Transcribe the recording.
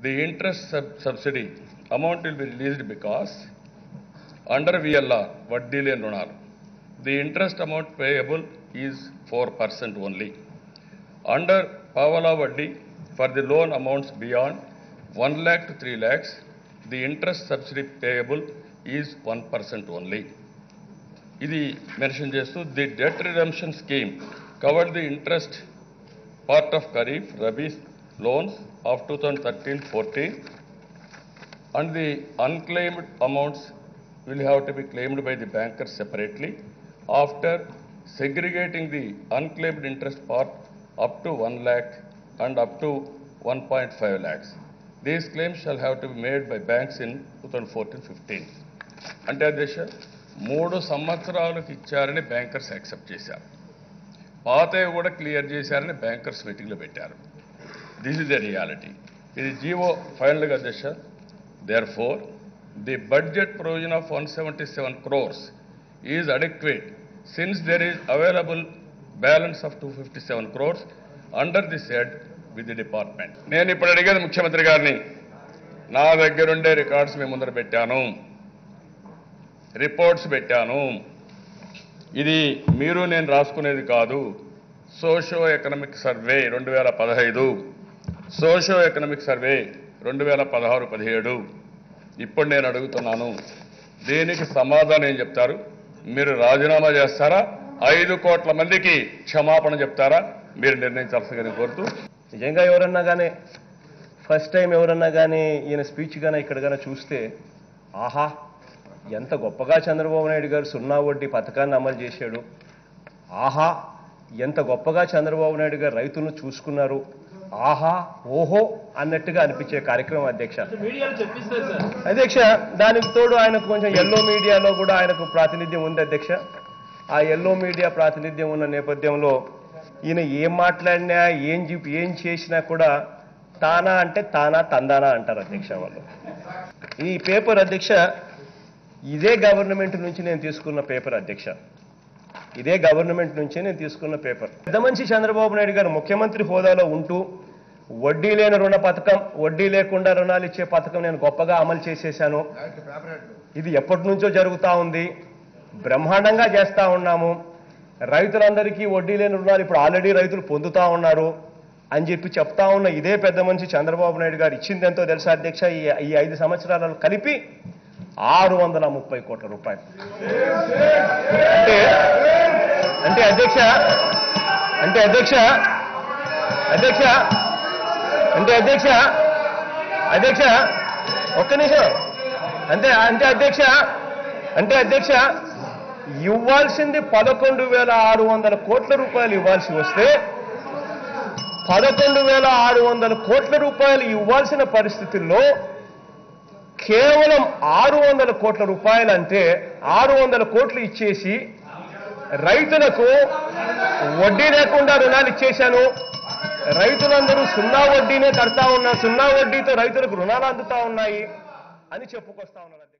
The interest sub- subsidy amount will be released because under VLR, వడ్డీ లేని రుణాలు, the interest amount payable is 4% only. Under Pavala Vaddi, for the loan amounts beyond 1 lakh to 3 lakhs, the interest subsidy payable is 1% only. ఇది mention చేస్తూ the debt redemption scheme covered the interest part of kharif rabi loans of two thousand thirteen fourteen and the unclaimed amounts will have to be claimed by the bankers separately after segregating the unclaimed interest part up to 1 lakh and up to 1.5 lakhs. These claims shall have to be made by banks in 2014-15. అంటే అధ్యక్ష మూడు సంవత్సరాలకు ఇచ్చారని bankers accept చేశారు పాతవి కూడా clear చేశారని bankers మీటింగ్లో పెట్టారు దిస్ ఇస్ ద రియాలిటీ ఇది జీవో ఫైనల్గా అధ్యక్ష therefore the budget provision of one seventy seven crores is adequate since there is available balance of two fifty seven crores under the said with the department నేను ఇప్పుడు అడిగేది ముఖ్యమంత్రి గారిని నా దగ్గరుండే రికార్డ్స్ మీ ముందర పెట్టాను రిపోర్ట్స్ పెట్టాను ఇది మీరు నేను రాసుకునేది కాదు సోషో ఎకనామిక్ సర్వే రెండు వేల పదహైదు సోషో ఎకనామిక్ సర్వే రెండు వేల పదహారు పదిహేడు ఇప్పుడు నేను అడుగుతున్నాను దీనికి సమాధానం ఏం చెప్తారు మీరు రాజీనామా చేస్తారా ఐదు కోట్ల మందికి క్షమాపణ చెప్తారా మీరు నిర్ణయించాల్సిందిగా నేను కోరుతూ నిజంగా ఎవరన్నా కానీ ఫస్ట్ టైం ఎవరన్నా కానీ ఈయన స్పీచ్ కానీ ఇక్కడ కానీ చూస్తే ఆహా ఎంత గొప్పగా చంద్రబాబు నాయుడు గారు సున్నా వడ్డీ పథకాన్ని అమలు చేశాడు ఆహా ఎంత గొప్పగా చంద్రబాబు నాయుడు గారు రైతులను చూసుకున్నారు ఆహా ఓహో అన్నట్టుగా అనిపించే కార్యక్రమం అధ్యక్ష మీడియాలో చెప్పిస్తారు సార్ అధ్యక్ష దానికి తోడు ఆయనకు కొంచెం ఎల్లో మీడియాలో కూడా ఆయనకు ప్రాతినిధ్యం ఉంది అధ్యక్ష ఆ ఎల్లో మీడియా ప్రాతినిధ్యం ఉన్న నేపథ్యంలో ఈయన ఏం మాట్లాడినా ఏం చెప్పి ఏం చేసినా కూడా తానా అంటే తానా తందానా అంటారు అధ్యక్ష వాళ్ళు ఈ పేపర్ అధ్యక్ష ఇదే గవర్నమెంట్ నుంచి నేను తీసుకున్న పేపర్ అధ్యక్ష ఇదే గవర్నమెంట్ నుంచే నేను తీసుకున్న పేపర్ పెద్ద మనిషి చంద్రబాబు నాయుడు గారు ముఖ్యమంత్రి హోదాలో ఉంటూ వడ్డీ లేని రుణ పథకం వడ్డీ లేకుండా రుణాలు ఇచ్చే పథకం నేను గొప్పగా అమలు చేసేశాను ఇది ఎప్పటి నుంచో జరుగుతూ ఉంది బ్రహ్మాండంగా చేస్తా ఉన్నాము రైతులందరికీ వడ్డీ లేని రుణాలు ఇప్పుడు ఆల్రెడీ రైతులు పొందుతా ఉన్నారు అని చెప్పి చెప్తా ఉన్న ఇదే పెద్ద మనిషి చంద్రబాబు నాయుడు గారు ఇచ్చింది ఎంతో తెలుసా అధ్యక్ష ఈ ఈ ఐదు సంవత్సరాలలో కలిపి ఆరు వందల ముప్పై కోట్ల రూపాయలు అంటే అంటే అధ్యక్ష అంటే అధ్యక్ష అధ్యక్ష అంటే అధ్యక్ష అధ్యక్ష ఒక్క నిమిషం అంటే అంటే అధ్యక్ష అంటే అధ్యక్ష ఇవ్వాల్సింది పదకొండు వేల ఆరు వందల కోట్ల రూపాయలు ఇవ్వాల్సి వస్తే పదకొండు వేల ఆరు వందల కోట్ల రూపాయలు ఇవ్వాల్సిన పరిస్థితుల్లో కేవలం ఆరు వందల కోట్ల రూపాయలు అంటే ఆరు వందల కోట్లు ఇచ్చేసి రైతులకు వడ్డీ లేకుండా రుణాలు ఇచ్చేశాను రైతులందరూ సున్నా వడ్డీనే కడతా ఉన్నారు సున్నా వడ్డీతో రైతులకు రుణాలు అందుతా ఉన్నాయి అని చెప్పుకొస్తా ఉన్నారు